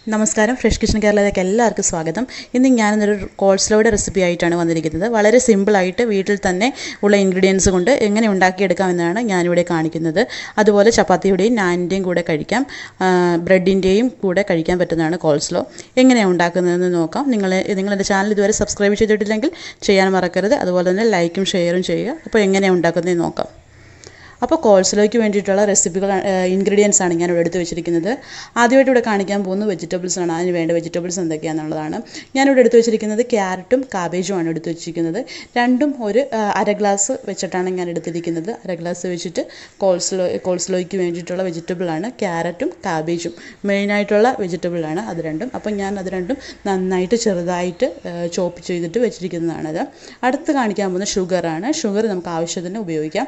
നമസ്കാരം fresh kitchen കേരളയിലേക്ക് എല്ലാവർക്കും സ്വാഗതം ഇന്ന് ഞാനിന്നൊരു കോൾസ്ലോയുടെ റെസിപ്പി ആയിട്ടാണ് വന്നിരിക്കുന്നത് വളരെ സിമ്പിളായിട്ട് വീട്ടിൽ തന്നെ ഉള്ള ഇൻഗ്രീഡിയൻസ് കൊണ്ട് എങ്ങനെ ഉണ്ടാക്കിയെടുക്കാമെന്നാണ് ഞാനിവിടെ കാണിക്കുന്നത് അതുപോലെ ചപ്പാത്തിയുടെയും നാനിൻ്റെയും കൂടെ കഴിക്കാം ബ്രെഡിൻ്റെയും കൂടെ കഴിക്കാൻ പറ്റുന്നതാണ് കോൾസ്ലോ എങ്ങനെയാണ് ഉണ്ടാക്കുന്നതെന്ന് നോക്കാം നിങ്ങൾ നിങ്ങളെൻ്റെ ചാനൽ ഇതുവരെ സബ്സ്ക്രൈബ് ചെയ്തിട്ടില്ലെങ്കിൽ ചെയ്യാൻ മറക്കരുത് അതുപോലെ തന്നെ ലൈക്കും ഷെയറും ചെയ്യുക അപ്പോൾ എങ്ങനെയാണ് ഉണ്ടാക്കുന്നതെന്ന് നോക്കാം അപ്പോൾ കോൾസ്ലോയ്ക്ക് വേണ്ടിയിട്ടുള്ള റെസിപ്പികൾ ഇൻഗ്രീഡിയൻസ് ആണ് ഞാൻ ഇവിടെ എടുത്ത് വെച്ചിരിക്കുന്നത് ആദ്യമായിട്ട് ഇവിടെ കാണിക്കാൻ പോകുന്നത് വെജിറ്റബിൾസ് ആണ് അതിന് വേണ്ട വെജിറ്റബിൾസ് എന്തൊക്കെയാണെന്നുള്ളതാണ് ഞാനിവിടെ എടുത്ത് വെച്ചിരിക്കുന്നത് ക്യാരറ്റും കാബേജുമാണ് എടുത്ത് വെച്ചിരിക്കുന്നത് രണ്ടും ഒരു ആ, അര ഗ്ലാസ് വെച്ചിട്ടാണ് ഞാൻ എടുത്തിരിക്കുന്നത് അര ഗ്ലാസ് വെച്ചിട്ട് കോൾസ്ലോ കോൾസ്ലോയ്ക്ക് വേണ്ടിയിട്ടുള്ള വെജിറ്റബിളാണ് ക്യാരറ്റും കാബേജും മെയിനായിട്ടുള്ള വെജിറ്റബിളാണ് അത് രണ്ടും അപ്പം ഞാൻ അത് രണ്ടും നന്നായിട്ട് ചെറുതായിട്ട് ചോപ്പ് ചെയ്തിട്ട് വെച്ചിരിക്കുന്നതാണത് അടുത്ത് കാണിക്കാൻ പോകുന്ന ഷുഗറാണ് ഷുഗർ നമുക്ക് ആവശ്യത്തിന് ഉപയോഗിക്കാം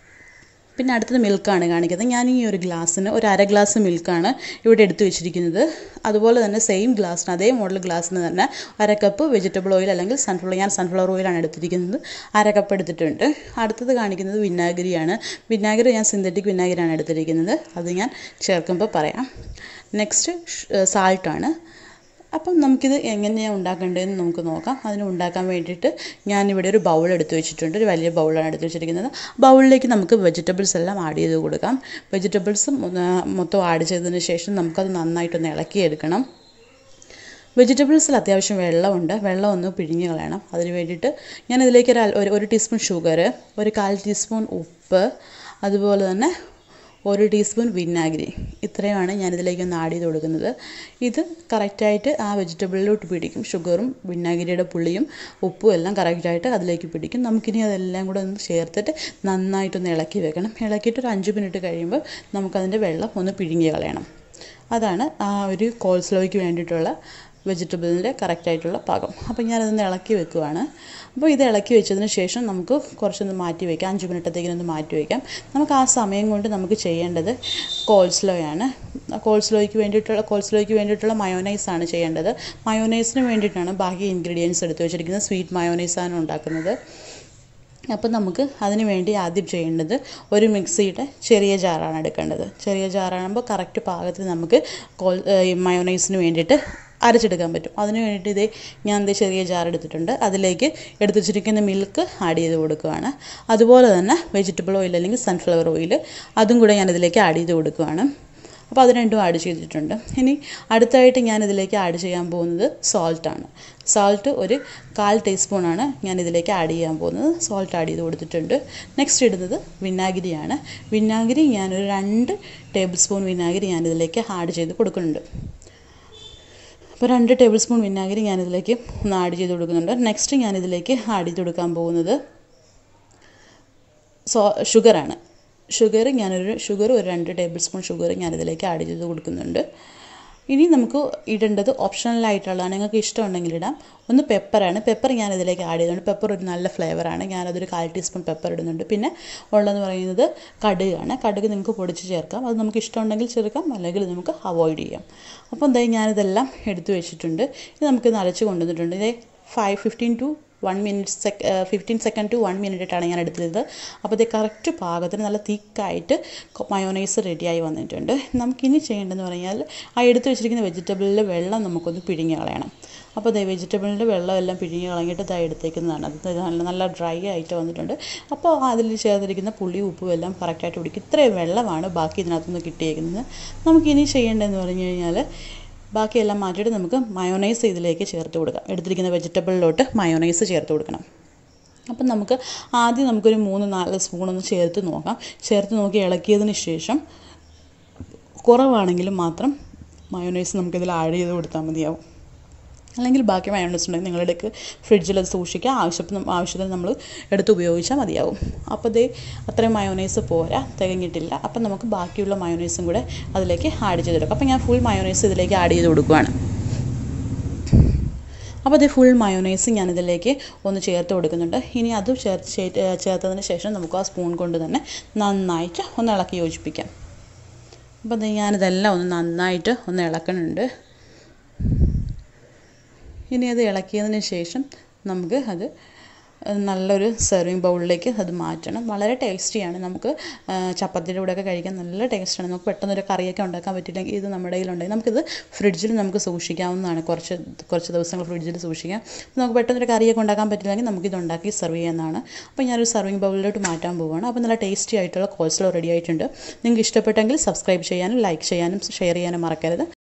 പിന്നെ അടുത്തത് മിൽക്കാണ് കാണിക്കുന്നത് ഞാൻ ഈ ഒരു ഗ്ലാസ്സിന് ഒരു അര ഗ്ലാസ് മിൽക്കാണ് ഇവിടെ എടുത്തു വെച്ചിരിക്കുന്നത് അതുപോലെ തന്നെ സെയിം ഗ്ലാസ്സിന് അതേ മോഡൽ ഗ്ലാസ്സിന് തന്നെ അര കപ്പ് വെജിറ്റബിൾ ഓയിൽ അല്ലെങ്കിൽ സൺഫ്ലവർ ഞാൻ സൺഫ്ലവർ ഓയിലാണ് എടുത്തിരിക്കുന്നത് അര കപ്പ് എടുത്തിട്ടുണ്ട് അടുത്തത് കാണിക്കുന്നത് വിനാഗിരിയാണ് വിനാഗിരി ഞാൻ സിന്തറ്റിക് വിനാഗിരിയാണ് എടുത്തിരിക്കുന്നത് അത് ഞാൻ ചേർക്കുമ്പോൾ പറയാം നെക്സ്റ്റ് സാൾട്ടാണ് അപ്പം നമുക്കിത് എങ്ങനെയാണ് ഉണ്ടാക്കേണ്ടതെന്ന് നമുക്ക് നോക്കാം അതിന് ഉണ്ടാക്കാൻ വേണ്ടിയിട്ട് ഞാനിവിടെ ഒരു ബൗൾ എടുത്ത് വെച്ചിട്ടുണ്ട് ഒരു വലിയ ബൗളാണ് എടുത്ത് വെച്ചിരിക്കുന്നത് ബൗളിലേക്ക് നമുക്ക് വെജിറ്റബിൾസ് എല്ലാം ആഡ് ചെയ്ത് കൊടുക്കാം വെജിറ്റബിൾസ് മൊത്തം ആഡ് ചെയ്തതിന് ശേഷം നമുക്കത് നന്നായിട്ടൊന്ന് ഇളക്കിയെടുക്കണം വെജിറ്റബിൾസിൽ അത്യാവശ്യം വെള്ളമുണ്ട് വെള്ളം ഒന്ന് പിഴിഞ്ഞ് കളയണം അതിന് വേണ്ടിയിട്ട് ഞാൻ ഇതിലേക്ക് ഒരു അൽ- ഒരു ഒരു ടീസ്പൂൺ ഷുഗർ ഒരു കാൽ ടീസ്പൂൺ ഉപ്പ് അതുപോലെ തന്നെ ഒരു ടീസ്പൂൺ വിനാഗിരി ഇത്രയുമാണ് ഞാനിതിലേക്ക് ഒന്ന് ആഡ് ചെയ്ത് കൊടുക്കുന്നത് ഇത് കറക്റ്റായിട്ട് ആ വെജിറ്റബിളിലോട്ട് പിടിക്കും ഷുഗറും വിനാഗിരിയുടെ പുളിയും ഉപ്പും എല്ലാം കറക്റ്റായിട്ട് അതിലേക്ക് പിടിക്കും നമുക്കിനി അതെല്ലാം കൂടെ ഒന്ന് ചേർത്തിട്ട് നന്നായിട്ടൊന്ന് ഇളക്കി വെക്കണം ഇളക്കിയിട്ട് ഒരു അഞ്ച് മിനിറ്റ് കഴിയുമ്പോൾ നമുക്കതിൻ്റെ വെള്ളം ഒന്ന് പിഴിഞ്ഞ് കളയണം അതാണ് ആ ഒരു കോൾസ്ലോയ്ക്ക് വേണ്ടിയിട്ടുള്ള വെജിറ്റബിളിൻ്റെ കറക്റ്റായിട്ടുള്ള പാകം അപ്പോൾ ഞാനതൊന്ന് ഇളക്കി വെക്കുവാണ് അപ്പോൾ ഇത് ഇളക്കി വെച്ചതിന് ശേഷം നമുക്ക് കുറച്ചൊന്ന് മാറ്റി വയ്ക്കാം അഞ്ച് മിനിറ്റത്തേക്കിനൊന്ന് മാറ്റി വയ്ക്കാം നമുക്ക് ആ സമയം കൊണ്ട് നമുക്ക് ചെയ്യേണ്ടത് കോൾസ്ലോയാണ് കോൾസ്ലോയ്ക്ക് വേണ്ടിയിട്ടുള്ള കോൾസ്ലോയ്ക്ക് വേണ്ടിയിട്ടുള്ള മയോനൈസാണ് ചെയ്യേണ്ടത് മയോനൈസിന് വേണ്ടിയിട്ടാണ് ബാക്കി ഇൻഗ്രീഡിയൻസ് എടുത്ത് വെച്ചിരിക്കുന്നത് സ്വീറ്റ് മയോനൈസാണ് ഉണ്ടാക്കുന്നത് അപ്പോൾ നമുക്ക് അതിന് വേണ്ടി ആദ്യം ചെയ്യേണ്ടത് ഒരു മിക്സിയുടെ ചെറിയ ജാറാണ് എടുക്കേണ്ടത് ചെറിയ ജാറാകുമ്പോൾ കറക്റ്റ് പാകത്തിന് നമുക്ക് കോൾ ഈ മയോനൈസിന് വേണ്ടിയിട്ട് അരച്ചെടുക്കാൻ പറ്റും അതിന് വേണ്ടിയിട്ട് ഇതേ ഞാൻ ഇതേ ചെറിയ ജാർ എടുത്തിട്ടുണ്ട് അതിലേക്ക് എടുത്ത് വെച്ചിരിക്കുന്ന മിൽക്ക് ആഡ് ചെയ്ത് കൊടുക്കുകയാണ് അതുപോലെ തന്നെ വെജിറ്റബിൾ ഓയിൽ അല്ലെങ്കിൽ സൺഫ്ലവർ ഓയിൽ അതും കൂടെ ഞാൻ ഇതിലേക്ക് ആഡ് ചെയ്ത് കൊടുക്കുകയാണ് അപ്പോൾ അത് രണ്ടും ആഡ് ചെയ്തിട്ടുണ്ട് ഇനി അടുത്തായിട്ട് ഞാൻ ഇതിലേക്ക് ആഡ് ചെയ്യാൻ പോകുന്നത് സോൾട്ടാണ് സോൾട്ട് ഒരു കാൽ ടീസ്പൂണാണ് ഞാൻ ഇതിലേക്ക് ആഡ് ചെയ്യാൻ പോകുന്നത് സോൾട്ട് ആഡ് ചെയ്ത് കൊടുത്തിട്ടുണ്ട് നെക്സ്റ്റ് ഇടുന്നത് വിനാഗിരിയാണ് വിനാഗിരി ഞാനൊരു രണ്ട് ടേബിൾ സ്പൂൺ വിനാഗിരി ഞാൻ ഇതിലേക്ക് ആഡ് ചെയ്ത് കൊടുക്കുന്നുണ്ട് അപ്പോൾ രണ്ട് ടേബിൾ സ്പൂൺ വിനാഗിരി ഞാനിതിലേക്ക് ഒന്ന് ആഡ് ചെയ്ത് കൊടുക്കുന്നുണ്ട് നെക്സ്റ്റ് ഞാനിതിലേക്ക് ആഡ് ചെയ്ത് കൊടുക്കാൻ പോകുന്നത് സോ ഷുഗറാണ് ഷുഗർ ഞാനൊരു ഷുഗർ ഒരു രണ്ട് ടേബിൾ സ്പൂൺ ഷുഗർ ഞാനിതിലേക്ക് ആഡ് ചെയ്ത് കൊടുക്കുന്നുണ്ട് ഇനി നമുക്ക് ഇടേണ്ടത് ഓപ്ഷണലായിട്ടുള്ളതാണ് നിങ്ങൾക്ക് ഇഷ്ടമുണ്ടെങ്കിൽ ഇടാം ഒന്ന് പെപ്പറാണ് പെപ്പർ ഞാൻ ഇതിലേക്ക് ആഡ് ചെയ്തിട്ടുണ്ട് പെപ്പർ ഒരു നല്ല ഫ്ലേവറാണ് ഞാനതൊരു കാൽ ടീസ്പൂൺ പെപ്പർ ഇടുന്നുണ്ട് പിന്നെ ഉള്ളതെന്ന് പറയുന്നത് കടുകാണ് കടുക് നിങ്ങൾക്ക് പൊടിച്ച് ചേർക്കാം അത് നമുക്ക് ഇഷ്ടമുണ്ടെങ്കിൽ ചേർക്കാം അല്ലെങ്കിൽ നമുക്ക് അവോയ്ഡ് ചെയ്യാം അപ്പോൾ എന്തായാലും ഞാനിതെല്ലാം എടുത്തു വെച്ചിട്ടുണ്ട് ഇത് നമുക്കിത് അരച്ച് കൊണ്ടുവന്നിട്ടുണ്ട് ഇതേ five fifteen to one minute sec fifteen second to one മിനിറ്റാണ് ഞാൻ എടുത്തത് അപ്പോൾ ഇത് കറക്റ്റ് പാകത്തിന് നല്ല തിക്കായിട്ട് മയോനൈസ് റെഡിയായി വന്നിട്ടുണ്ട് നമുക്കിനി ചെയ്യേണ്ടതെന്ന് പറഞ്ഞാൽ ആ എടുത്ത് വെച്ചിരിക്കുന്ന വെജിറ്റബിളിലെ വെള്ളം നമുക്കൊന്ന് പിഴിഞ്ഞ് കളയണം അപ്പോൾ ദേ വെജിറ്റബിളിൻ്റെ വെള്ളം എല്ലാം പിഴിഞ്ഞ് കളഞ്ഞിട്ട് ഇതാ എടുത്തേക്കുന്നതാണ് അത് നല്ല നല്ല ഡ്രൈ ആയിട്ട് വന്നിട്ടുണ്ട് അപ്പോൾ അതിൽ ചേർത്തിരിക്കുന്ന പുളി ഉപ്പും എല്ലാം കറക്റ്റായിട്ട് പിടിക്കും ഇത്രയും വെള്ളമാണ് ബാക്കി ഇതിനകത്തുനിന്ന് കിട്ടിയേക്കുന്നത് നമുക്കിനി ചെയ്യേണ്ടതെന്ന് പറഞ്ഞു കഴിഞ്ഞാൽ ബാക്കിയെല്ലാം മാറ്റിയിട്ട് നമുക്ക് മയോനൈസ് ഇതിലേക്ക് ചേർത്ത് കൊടുക്കാം എടുത്തിരിക്കുന്ന വെജിറ്റബിളിലോട്ട് മയോനൈസ് ചേർത്ത് കൊടുക്കണം അപ്പം നമുക്ക് ആദ്യം നമുക്കൊരു മൂന്ന് നാല് സ്പൂണൊന്ന് ചേർത്ത് നോക്കാം ചേർത്ത് നോക്കി ഇളക്കിയതിന് ശേഷം കുറവാണെങ്കിലും മാത്രം മയോനൈസ് നമുക്കിതിൽ ആഡ് ചെയ്ത് കൊടുത്താൽ മതിയാവും അല്ലെങ്കിൽ ബാക്കി മയോണൈസ് ഉണ്ടെങ്കിൽ നിങ്ങളെടുക്ക് ഫ്രിഡ്ജിൽ അത് സൂക്ഷിക്കുക ആവശ്യത്തിന് ആവശ്യത്തിന് നമ്മൾ എടുത്ത് ഉപയോഗിച്ചാൽ മതിയാവും അപ്പോൾ ദേ അത്രയും മയോനൈസ് പോരാ തികഞ്ഞിട്ടില്ല അപ്പം നമുക്ക് ബാക്കിയുള്ള മയോനൈസും കൂടെ അതിലേക്ക് ആഡ് ചെയ്തെടുക്കാം അപ്പോൾ ഞാൻ ഫുൾ മയോനൈസ് ഇതിലേക്ക് ആഡ് ചെയ്ത് കൊടുക്കുകയാണ് അപ്പോൾ ഇത് ഫുൾ മയോനൈസ് ഞാനിതിലേക്ക് ഒന്ന് ചേർത്ത് കൊടുക്കുന്നുണ്ട് ഇനി അതും ചേർത്ത് ചേ- ചേർത്തതിന് ശേഷം നമുക്ക് ആ സ്പൂൺ കൊണ്ട് തന്നെ നന്നായിട്ട് ഒന്ന് ഇളക്കി യോജിപ്പിക്കാം അപ്പോൾ ദേ ഞാനിതെല്ലാം ഒന്ന് നന്നായിട്ട് ഒന്ന് ഇളക്കുന്നുണ്ട് ഇനി അത് ഇളക്കിയതിന് ശേഷം നമുക്ക് അത് അത് നല്ലൊരു സെർവിങ് ബൗളിലേക്ക് അത് മാറ്റണം വളരെ ടേസ്റ്റിയാണ് നമുക്ക് ആ, ചപ്പാത്തിയുടെ കൂടെയൊക്കെ കഴിക്കാൻ നല്ല ടേസ്റ്റാണ് നമുക്ക് പെട്ടെന്നൊരു കറിയൊക്കെ ഉണ്ടാക്കാൻ പറ്റില്ലെങ്കിൽ ഇത് നമ്മുടെ കയ്യിലുണ്ടെങ്കിൽ നമുക്കിത് ഫ്രിഡ്ജിൽ നമുക്ക് സൂക്ഷിക്കാവുന്നതാണ് കുറച്ച് കുറച്ച് ദിവസങ്ങൾ ഫ്രിഡ്ജിൽ സൂക്ഷിക്കാം നമുക്ക് പെട്ടെന്നൊരു കറിയൊക്കെ ഉണ്ടാക്കാൻ പറ്റില്ലെങ്കിൽ നമുക്കിത് ഉണ്ടാക്കി സെർവ് ചെയ്യാവുന്നതാണ് അപ്പോൾ ഞാനൊരു സെർവിങ് ബൗളിലോട്ട് മാറ്റാൻ പോവുകയാണ് അപ്പോൾ നല്ല ടേസ്റ്റി ആയിട്ടുള്ള കോൾസ്ലോ റെഡി ആയിട്ടുണ്ട് നിങ്ങൾക്ക് ഇഷ്ടപ്പെട്ടെങ്കിൽ സബ്സ്ക്രൈബ് ചെയ്യാനും ലൈക്ക് ചെയ്യാനും ഷെയർ ചെയ്യാനും മറക്കരുത്